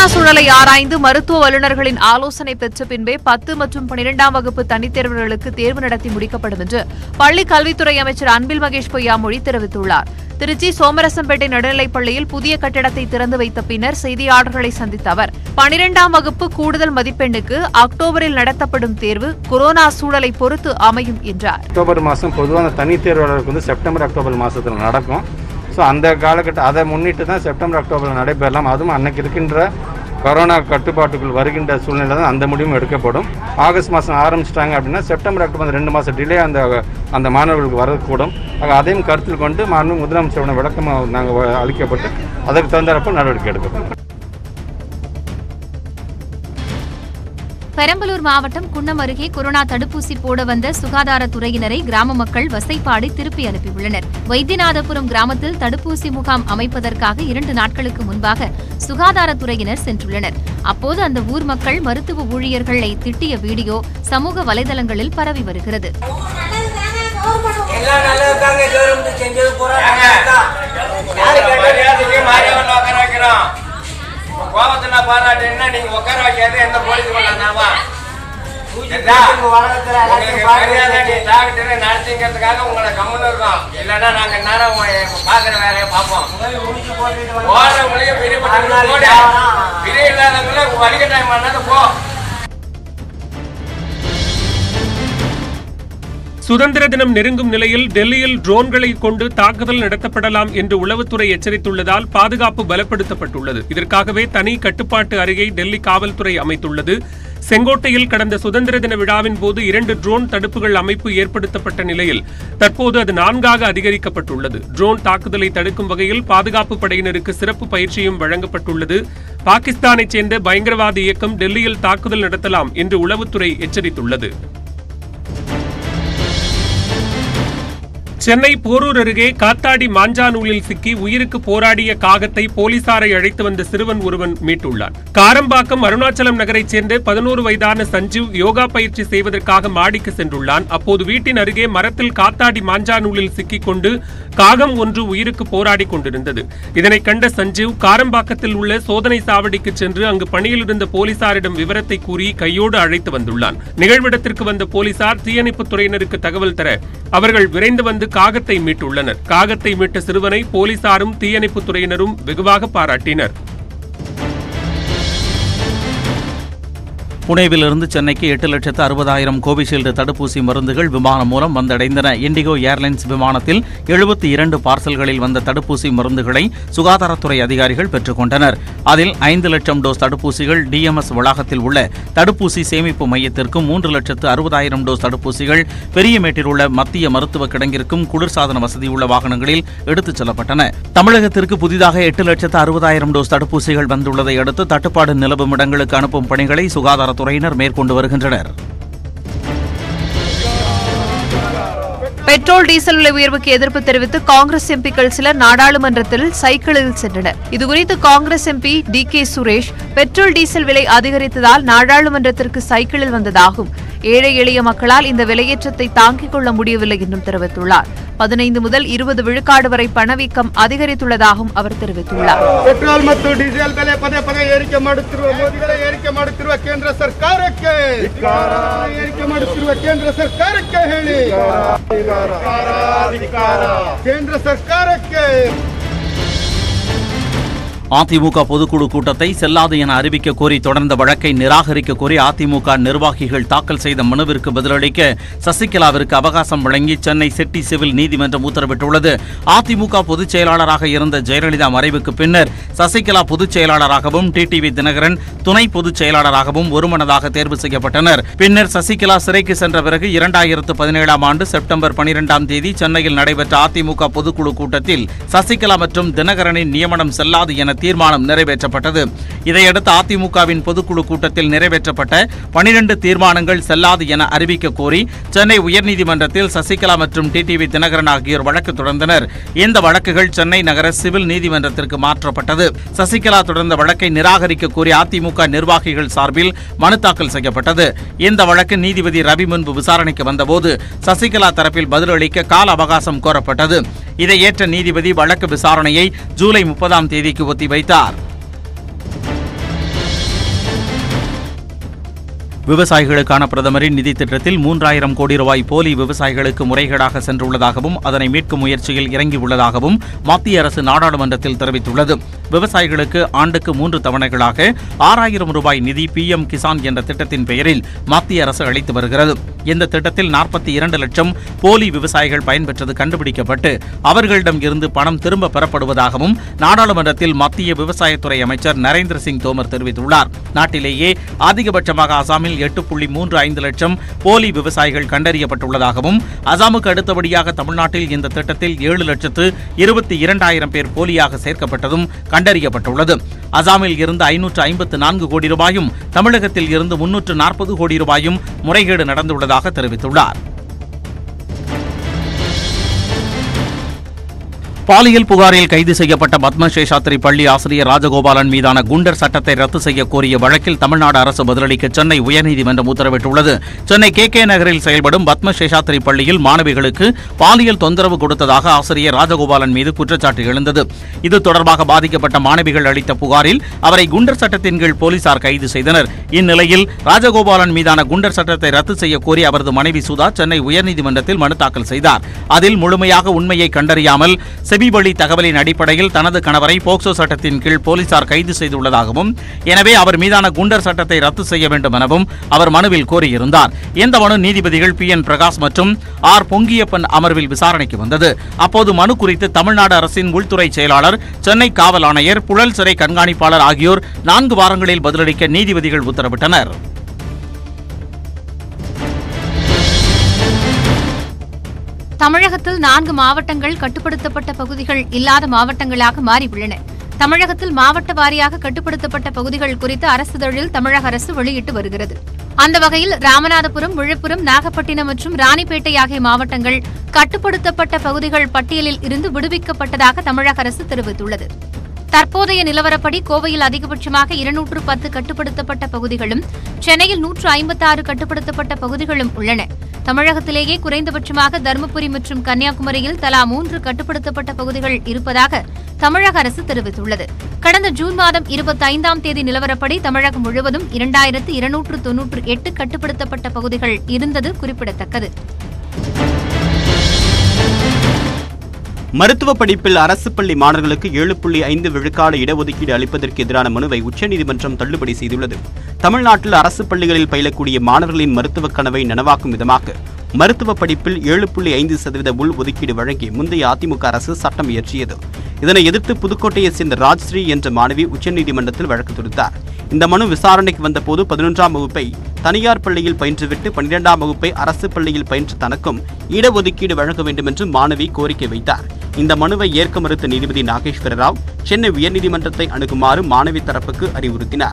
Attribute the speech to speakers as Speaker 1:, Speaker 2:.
Speaker 1: Corona சூழலை ஆராய்ந்து மருத்துவ வல்லுநர்களின் ஆலோசனை பெற்ற பின்பே பத்து மற்றும் பனிரெண்டாம் வகுப்பு தனித் தேர்வுகளுக்கு தேர்வு நடத்தி முடிக்கப்படும் என்று பள்ளி கல்வித்துறை அமைச்சர் அன்பில் மகேஷ் பொய்யாமொழி தெரிவித்துள்ளார் திருச்சி சோமரசம்பேட்டை நடுநிலைப் பள்ளியில் புதிய கட்டடத்தை திறந்து வைத்த பின்னர் செய்தியாளர்களை சந்தித்த அவர் பனிரெண்டாம் வகுப்பு கூடுதல் மதிப்பெண்ணுக்கு அக்டோபரில் நடத்தப்படும் தேர்வு கொரோனா சூழலை பொறுத்து அமையும் என்றார்
Speaker 2: அக்டோபர் மாதம் பொதுவாக தனித் தேர்வாளருக்கு வந்து செப்டம்பர் அக்டோபர் மாதத்தில் நடக்கும் ஸோ அந்த காலகட்டம் அதை முன்னிட்டு தான் செப்டம்பர் அக்டோபர் நடைபெறலாம் அதுவும் அன்னைக்கு இருக்கின்ற கொரோனா கட்டுப்பாட்டுக்குள் வருகின்ற சூழ்நிலை தான் அந்த முடிவும் எடுக்கப்படும் ஆகஸ்ட் மாதம் ஆரம்பிச்சிட்டாங்க அப்படின்னா செப்டம்பர் அக்டோபர் அந்த ரெண்டு மாதம் டிலே அந்த அந்த மாணவர்களுக்கு வரக்கூடும் ஆக அதையும் கருத்தில் கொண்டு மாண்பு முதலமைச்சரோட விளக்கமாக நாங்கள் அளிக்கப்பட்டு அதற்கு தகுந்தாற்ப நடவடிக்கை எடுக்கப்படும்
Speaker 3: பெரம்பலூர் மாவட்டம் குன்னம் அருகே கொரோனா தடுப்பூசி போட வந்த சுகாதாரத்துறையினரை கிராம மக்கள் வசைப்பாடி திருப்பி அனுப்பியுள்ளனர் வைத்தியநாதபுரம் கிராமத்தில் தடுப்பூசி முகாம் அமைப்பதற்காக இரண்டு நாட்களுக்கு முன்பாக சுகாதாரத்துறையினர் சென்றுள்ளனர் அப்போது அந்த ஊர் மக்கள் மருத்துவ ஊழியர்களை திட்டிய வீடியோ சமூக வலைதளங்களில் பரவி வருகிறது
Speaker 4: எல்லாம் நல்லதுதாங்க கவர்மெண்ட் செஞ்சது பூரா நல்லதுதான். யாரு கேட்டது?
Speaker 5: மாரியம்மன் உட்கார வைக்கிறோம் கோபத்தை நான் பாராட்டேன்னா நீங்க உட்கார வைக்காது எந்த போலீஸ் பண்ணாவா
Speaker 4: உங்க உலகத்துல எல்லாத்தையும் பாருங்க.
Speaker 5: டாக்டர் நடத்திங்கிறதுக்காக உங்களை கம்முன்னு இருக்கோம் இல்லைன்னா நாங்க நேரம் பாக்குற வேலையை பார்ப்போம்
Speaker 4: முடிச்சு போட்டுட்டு வந்து
Speaker 5: ஓடுறவங்களையும் பிரிப்பட்டு
Speaker 4: பதினாலு
Speaker 5: போடு
Speaker 4: தாவரம்.
Speaker 5: பிரி இல்லாதவங்கள வலிக்க டைம் பண்ணாத போ
Speaker 6: சுதந்திர தினம் நெருங்கும் நிலையில் டெல்லியில் ட்ரோன்களை கொண்டு தாக்குதல் நடத்தப்படலாம் என்று உளவுத்துறை எச்சரித்துள்ளதால் பாதுகாப்பு பலப்படுத்தப்பட்டுள்ளது இதற்காகவே தனி கட்டுப்பாட்டு அருகே டெல்லி காவல்துறை அமைத்துள்ளது செங்கோட்டையில் கடந்த சுதந்திர தின விழாவின் போது இரண்டு ட்ரோன் தடுப்புகள் அமைப்பு ஏற்படுத்தப்பட்ட நிலையில் தற்போது அது நான்காக அதிகரிக்கப்பட்டுள்ளது ட்ரோன் தாக்குதலை தடுக்கும் வகையில் பாதுகாப்பு படையினருக்கு சிறப்பு பயிற்சியும் வழங்கப்பட்டுள்ளது பாகிஸ்தானைச் சேர்ந்த பயங்கரவாத இயக்கம் டெல்லியில் தாக்குதல் நடத்தலாம் என்று உளவுத்துறை எச்சரித்துள்ளது சென்னை போரூர் அருகே காத்தாடி மாஞ்சானூலில் சிக்கி உயிருக்கு போராடிய காகத்தை போலீசாரை அழைத்து வந்த சிறுவன் ஒருவன் மீட்டுள்ளான் காரம்பாக்கம் அருணாச்சலம் நகரைச் சேர்ந்த பதினோரு வயதான சஞ்சீவ் யோகா பயிற்சி செய்வதற்காக மாடிக்கு சென்றுள்ளான் அப்போது வீட்டின் அருகே மரத்தில் காத்தாடி மாஞ்சானூலில் சிக்கிக் கொண்டு காகம் ஒன்று உயிருக்கு போராடி கொண்டிருந்தது இதனை கண்ட சஞ்சீவ் காரம்பாக்கத்தில் உள்ள சோதனை சாவடிக்கு சென்று அங்கு பணியில் இருந்த போலீசாரிடம் விவரத்தை கூறி கையோடு அழைத்து வந்துள்ளான் நிகழ்விடத்திற்கு வந்த போலீசார் தீயணைப்புத் துறையினருக்கு தகவல் தர அவர்கள் விரைந்து வந்து காகத்தை மீட்டுள்ளனர் காகத்தை மீட்ட சிறுவனை போலீசாரும் தீயணைப்புத் துறையினரும் வெகுவாக பாராட்டினர்
Speaker 7: புனேவிலிருந்து சென்னைக்கு எட்டு லட்சத்து அறுபதாயிரம் கோவிஷீல்டு தடுப்பூசி மருந்துகள் விமானம் மூலம் வந்தடைந்தன இண்டிகோ ஏர்லைன்ஸ் விமானத்தில் எழுபத்தி இரண்டு பார்சல்களில் வந்த தடுப்பூசி மருந்துகளை சுகாதாரத்துறை அதிகாரிகள் பெற்றுக்கொண்டனர் அதில் ஐந்து லட்சம் டோஸ் தடுப்பூசிகள் டிஎம்எஸ் வளாகத்தில் உள்ள தடுப்பூசி சேமிப்பு மையத்திற்கும் மூன்று லட்சத்து அறுபதாயிரம் டோஸ் தடுப்பூசிகள் பெரியமேட்டில் உள்ள மத்திய மருத்துவ கிடங்கிற்கும் குளிர்சாதன வசதியுள்ள வாகனங்களில் எடுத்துச் செல்லப்பட்டன தமிழகத்திற்கு புதிதாக எட்டு லட்சத்து அறுபதாயிரம் டோஸ் தடுப்பூசிகள் வந்துள்ளதை அடுத்து தட்டுப்பாடு நிலவும் இடங்களுக்கு அனுப்பும் பணிகளை சுகாதாரத்துறையினர் மேற்கொண்டு வருகின்றனர்
Speaker 1: பெட்ரோல் டீசல் விலை உயர்வுக்கு எதிர்ப்பு தெரிவித்து காங்கிரஸ் எம்பிக்கள் சிலர் நாடாளுமன்றத்தில் சைக்கிளில் சென்றனர் இதுகுறித்து Congress MP D K Suresh petrol diesel விலை அதிகரித்ததால் நாடாளுமன்றத்திற்கு சைக்கிளில் வந்ததாகும் ஏழை எளிய மக்களால் இந்த விலையேற்றத்தை தாங்கிக் கொள்ள முடியவில்லை என்றும் தெரிவித்துள்ளார் பதினைந்து முதல் இருபது விழுக்காடு வரை பணவீக்கம் அதிகரித்துள்ளதாகவும் அவர் தெரிவித்துள்ளார்
Speaker 8: ಪೆಟ್ರೋಲ್ ಮತ್ತು ಡೀಸೆಲ್ ಬೆಲೆ ಪದೇ ಪದೇ ಏರಿಕೆ ಮಾಡುತ್ತಿರುವ ಮೋದಿಗಳ ಏರಿಕೆ ಮಾಡುತ್ತಿರುವ ಕೇಂದ್ರ ಸರ್ಕಾರಕ್ಕೆ ಏರಿಕೆ ಮಾಡುತ್ತಿರುವ ಕೇಂದ್ರ ಸರ್ಕಾರಕ್ಕೆ ಹೇಳಿ ಕೇಂದ್ರ ಸರ್ಕಾರಕ್ಕೆ
Speaker 7: அதிமுக பொதுக்குழு கூட்டத்தை செல்லாது என அறிவிக்க கோரி தொடர்ந்த வழக்கை நிராகரிக்க கோரி அதிமுக நிர்வாகிகள் தாக்கல் செய்த மனுவிற்கு பதிலளிக்க சசிகலாவிற்கு அவகாசம் வழங்கி சென்னை சிட்டி சிவில் நீதிமன்றம் உத்தரவிட்டுள்ளது அதிமுக பொதுச் செயலாளராக இருந்த ஜெயலலிதா மறைவுக்கு பின்னர் சசிகலா பொதுச் செயலாளராகவும் டிடிவி தினகரன் துணை பொதுச் செயலாளராகவும் ஒருமனதாக தேர்வு செய்யப்பட்டனர் பின்னர் சசிகலா சிறைக்கு சென்ற பிறகு இரண்டாயிரத்து பதினேழாம் ஆண்டு செப்டம்பர் பனிரெண்டாம் தேதி சென்னையில் நடைபெற்ற அதிமுக பொதுக்குழு கூட்டத்தில் சசிகலா மற்றும் தினகரனின் நியமனம் செல்லாது என தீர்மானம் நிறைவேற்றப்பட்டது இதையடுத்து அதிமுகவின் பொதுக்குழு கூட்டத்தில் நிறைவேற்றப்பட்ட பனிரெண்டு தீர்மானங்கள் செல்லாது என அறிவிக்க கோரி சென்னை உயர்நீதிமன்றத்தில் சசிகலா மற்றும் டிடிவி தினகரன் ஆகியோர் வழக்கு தொடர்ந்தனர் இந்த வழக்குகள் சென்னை நகர சிவில் நீதிமன்றத்திற்கு மாற்றப்பட்டது சசிகலா தொடர்ந்த வழக்கை நிராகரிக்க கோரி அதிமுக நிர்வாகிகள் சார்பில் மனு தாக்கல் செய்யப்பட்டது இந்த வழக்கு நீதிபதி ரவி முன்பு விசாரணைக்கு வந்தபோது சசிகலா தரப்பில் பதிலளிக்க கால அவகாசம் கோரப்பட்டது இதை ஏற்ற நீதிபதி வழக்கு விசாரணையை ஜூலை முப்பதாம் தேதிக்கு ஒத்திவைத்தார் விவசாயிகளுக்கான பிரதமரின் நிதி திட்டத்தில் மூன்றாயிரம் கோடி ரூபாய் போலி விவசாயிகளுக்கு முறைகேடாக சென்றுள்ளதாகவும் அதனை மீட்கும் முயற்சியில் இறங்கியுள்ளதாகவும் மத்திய அரசு நாடாளுமன்றத்தில் தெரிவித்துள்ளது விவசாயிகளுக்கு ஆண்டுக்கு மூன்று தவணைகளாக ஆறாயிரம் ரூபாய் நிதி பிஎம் கிசான் என்ற திட்டத்தின் பெயரில் மத்திய அரசு அளித்து வருகிறது இந்த திட்டத்தில் நாற்பத்தி இரண்டு லட்சம் போலி விவசாயிகள் பயன்பெற்றது கண்டுபிடிக்கப்பட்டு அவர்களிடம் இருந்து பணம் திரும்ப பெறப்படுவதாகவும் நாடாளுமன்றத்தில் மத்திய விவசாயத்துறை அமைச்சர் நரேந்திர சிங் தோமர் தெரிவித்துள்ளார் நாட்டிலேயே அதிகபட்சமாக அசாமில் எட்டு புள்ளி மூன்று ஐந்து லட்சம் போலி விவசாயிகள் கண்டறியப்பட்டுள்ளதாகவும் அசாமுக்கு அடுத்தபடியாக தமிழ்நாட்டில் இந்த திட்டத்தில் ஏழு லட்சத்து இருபத்தி இரண்டாயிரம் பேர் போலியாக சேர்க்கப்பட்டதும் கண்டறியப்பட்டுள்ளது அசாமில் இருந்து ஐநூற்று ஐம்பத்து நான்கு கோடி ரூபாயும் தமிழகத்தில் இருந்து முன்னூற்று நாற்பது கோடி ரூபாயும் முறைகேடு நடந்துள்ளதாக தெரிவித்துள்ளார் பாலியல் புகாரில் கைது செய்யப்பட்ட பத்மசேஷாத்திரி பள்ளி ஆசிரியர் ராஜகோபாலன் மீதான குண்டர் சட்டத்தை ரத்து செய்ய கோரிய வழக்கில் தமிழ்நாடு அரசு பதிலளிக்க சென்னை உயர்நீதிமன்றம் உத்தரவிட்டுள்ளது சென்னை கே கே நகரில் செயல்படும் பத்மசேஷாத்திரி பள்ளியில் மாணவிகளுக்கு பாலியல் தொந்தரவு கொடுத்ததாக ஆசிரியர் ராஜகோபாலன் மீது குற்றச்சாட்டு எழுந்தது இது தொடர்பாக பாதிக்கப்பட்ட மாணவிகள் அளித்த புகாரில் அவரை குண்டர் சட்டத்தின் கீழ் போலீசார் கைது செய்தனர் இந்நிலையில் ராஜகோபாலன் மீதான குண்டர் சட்டத்தை ரத்து செய்ய கோரி அவரது மனைவி சுதா சென்னை உயர்நீதிமன்றத்தில் மனு தாக்கல் செய்தார் அதில் முழுமையாக உண்மையை கண்டறியாமல் செபி வழி தகவலின் அடிப்படையில் தனது கணவரை போக்சோ சட்டத்தின் கீழ் போலீசார் கைது செய்துள்ளதாகவும் எனவே அவர் மீதான குண்டர் சட்டத்தை ரத்து செய்ய வேண்டும் எனவும் அவர் மனுவில் கோரியிருந்தார் இந்த மனு நீதிபதிகள் பி என் பிரகாஷ் மற்றும் ஆர் பொங்கியப்பன் அமர்வில் விசாரணைக்கு வந்தது அப்போது மனு குறித்து தமிழ்நாடு அரசின் உள்துறை செயலாளர் சென்னை காவல் ஆணையர் புழல் சிறை கண்காணிப்பாளர் ஆகியோர் நான்கு வாரங்களில் பதிலளிக்க நீதிபதிகள் உத்தரவிட்டனர்
Speaker 3: தமிழகத்தில் நான்கு மாவட்டங்கள் கட்டுப்படுத்தப்பட்ட பகுதிகள் இல்லாத மாவட்டங்களாக மாறியுள்ளன தமிழகத்தில் மாவட்ட வாரியாக கட்டுப்படுத்தப்பட்ட பகுதிகள் குறித்து அரசிதழில் தமிழக அரசு வெளியிட்டு வருகிறது அந்த வகையில் ராமநாதபுரம் விழுப்புரம் நாகப்பட்டினம் மற்றும் ராணிப்பேட்டை ஆகிய மாவட்டங்கள் கட்டுப்படுத்தப்பட்ட பகுதிகள் பட்டியலில் இருந்து விடுவிக்கப்பட்டதாக தமிழக அரசு தெரிவித்துள்ளது தற்போதைய நிலவரப்படி கோவையில் அதிகபட்சமாக இருநூற்று பத்து கட்டுப்படுத்தப்பட்ட பகுதிகளும் சென்னையில் நூற்று ஐம்பத்தாறு கட்டுப்படுத்தப்பட்ட பகுதிகளும் உள்ளன தமிழகத்திலேயே குறைந்தபட்சமாக தருமபுரி மற்றும் கன்னியாகுமரியில் தலா மூன்று கட்டுப்படுத்தப்பட்ட பகுதிகள் இருப்பதாக தமிழக அரசு தெரிவித்துள்ளது கடந்த ஜூன் மாதம் இருபத்தைந்தாம் தேதி நிலவரப்படி தமிழகம் முழுவதும் இரண்டாயிரத்து இருநூற்று தொன்னூற்று எட்டு கட்டுப்படுத்தப்பட்ட பகுதிகள் இருந்தது குறிப்பிடத்தக்கது
Speaker 9: மருத்துவ படிப்பில் அரசு பள்ளி மாணவர்களுக்கு ஏழு புள்ளி ஐந்து விழுக்காடு இடஒதுக்கீடு அளிப்பதற்கு எதிரான மனுவை உச்சநீதிமன்றம் தள்ளுபடி செய்துள்ளது தமிழ்நாட்டில் அரசு பள்ளிகளில் பயிலக்கூடிய மாணவர்களின் மருத்துவ கனவை நனவாக்கும் விதமாக மருத்துவ படிப்பில் ஏழு புள்ளி ஐந்து சதவீத உள் ஒதுக்கீடு வழங்கி முந்தைய அதிமுக அரசு சட்டம் இயற்றியது இதனை எதிர்த்து புதுக்கோட்டையைச் சேர்ந்த ராஜ்ஸ்ரீ என்ற மாணவி உச்சநீதிமன்றத்தில் வழக்கு தொடுத்தார் இந்த மனு விசாரணைக்கு வந்தபோது பதினொன்றாம் வகுப்பை தனியார் பள்ளியில் பயின்றுவிட்டு பன்னிரெண்டாம் வகுப்பை அரசு பள்ளியில் பயின்ற தனக்கும் இடஒதுக்கீடு வழங்க வேண்டும் என்று மாணவி கோரிக்கை வைத்தார் இந்த மனுவை ஏற்க மறுத்த நீதிபதி நாகேஸ்வர ராவ் சென்னை உயர்நீதிமன்றத்தை அணுகுமாறு மாணவி தரப்புக்கு அறிவுறுத்தினார்